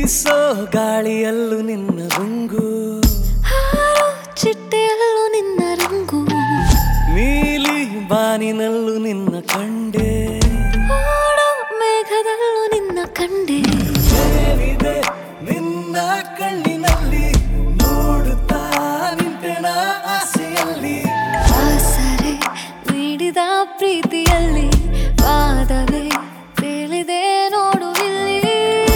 ಬೀಸೋ ಗಾಳಿಯಲ್ಲೂ ನಿನ್ನ ರುಂಗು ಹಾರೋ ಚಿಟ್ಟೆಯಲ್ಲೂ ನಿನ್ನ ರಂಗು ನೀಲಿ ಬಾನಿನಲ್ಲೂ ನಿನ್ನ ಕಂಡೆ ಓಡೋ ಮೇಘದಲ್ಲೂ ನಿನ್ನ ಕಂಡೆ ಏನಿದೆ ನಿನ್ನ ಕಣ್ಣಿನಲ್ಲಿ ನೋಡುತ್ತಾ ನಿಂತೆನ ಆಸೆಯಲ್ಲಿ ಆಸರೆ ನೀಡಿದ ಪ್ರೀತಿಯಲ್ಲಿ ಪಾದವೇ ತೇಲಿದೆ ನೋಡು ಇಲ್ಲಿ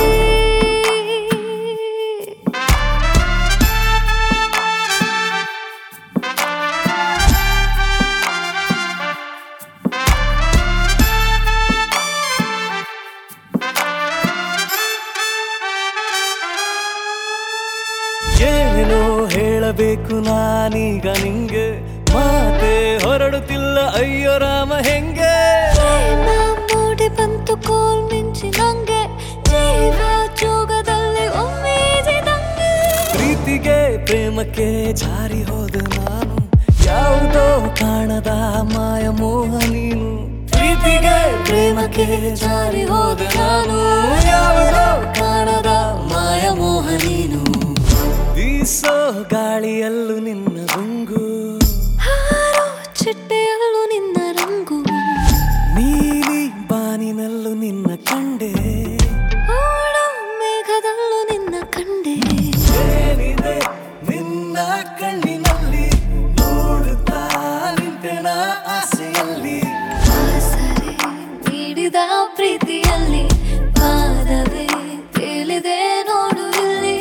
ಏನೋ ಹೇಳಬೇಕು ನಾನೀಗ ನಿಂಗೆ ಮಾತೆ ಹೊರಡುತ್ತಿಲ್ಲ ಅಯ್ಯೋ ರಾಮ ಹೆಂಗೆ ಪ್ರೇಮ ಮೂಡಿ ಬಂತು ಕೋಲ್ ಮಿಂಚಿ ನಂಗೆ ಜೀವ ಜೋಗದಲ್ಲಿ ಒಮ್ಮೆದಂಗೆ ಪ್ರೀತಿಗೆ ಪ್ರೇಮಕ್ಕೆ ಜಾರಿ ಹೋದ ನಾನು ಯಾವುದೋ ಕಾಣದ ಮಾಯ ಮೋಹ ನೀನು ಪ್ರೀತಿಗೆ ಪ್ರೇಮಕ್ಕೆ ಜಾರಿ ಹೋದ ನಾನು ಯಾವುದೋ ಕಾಣದ ಮಾಯ ಮೋಹ ನೀನು ಬೀಸೋ ಗಾಳಿಯಲ್ಲೂ ನಿನ್ನ ರುಂಗು ಹಾರೋ ಚಿಟ್ಟೆಯಲ್ಲೂ ನಿನ್ನ ರಂಗು ನೀಲಿ ಬಾನಿನಲ್ಲೂ ನಿನ್ನ ಕಂಡೆ ಓಡೋ ಮೇಘದಲ್ಲೂ ನಿನ್ನ ಕಂಡೆ ಏನಿದೆ ನಿನ್ನ ಕಣ್ಣಿನಲ್ಲಿ ನೋಡುತ್ತಾ ನಿಂತೆನ ಆಸೆಯಲ್ಲಿ ಆಸರೆ ನೀಡಿದ ಪ್ರೀತಿಯಲ್ಲಿ ಪಾದವೇ ತೇಲಿದೆ ನೋಡು ಇಲ್ಲಿ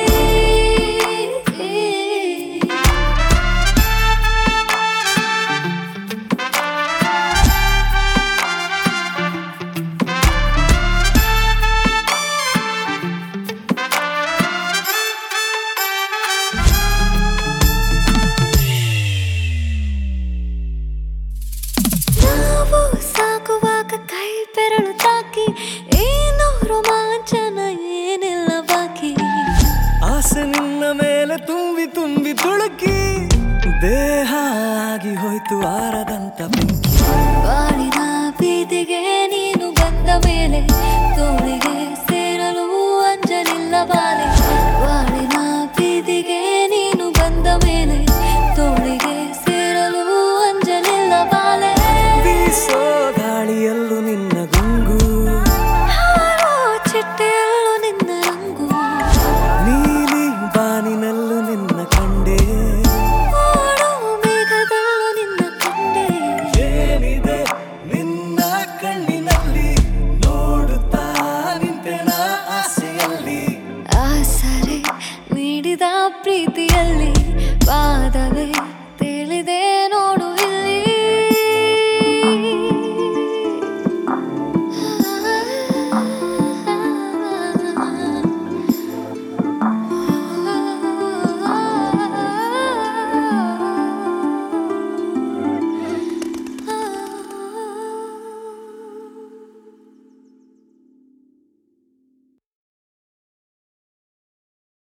ನಾವು ಸಾಕುವಾಗ ಕೈ ಬೆರಳು ತಾಕಿ ಏನು ರೋಮಾಂಚನ ಏನಿಲ್ಲ ಬಾಕಿ ಆಸೆ ನಿನ್ನ ಮೇಲೆ ತುಂಬಿ ತುಂಬಿ ತುಳುಕಿ ದೇಹ ಆಗಿ ಹೋಯ್ತು ಆರದಂತ ಬೆಂಕಿ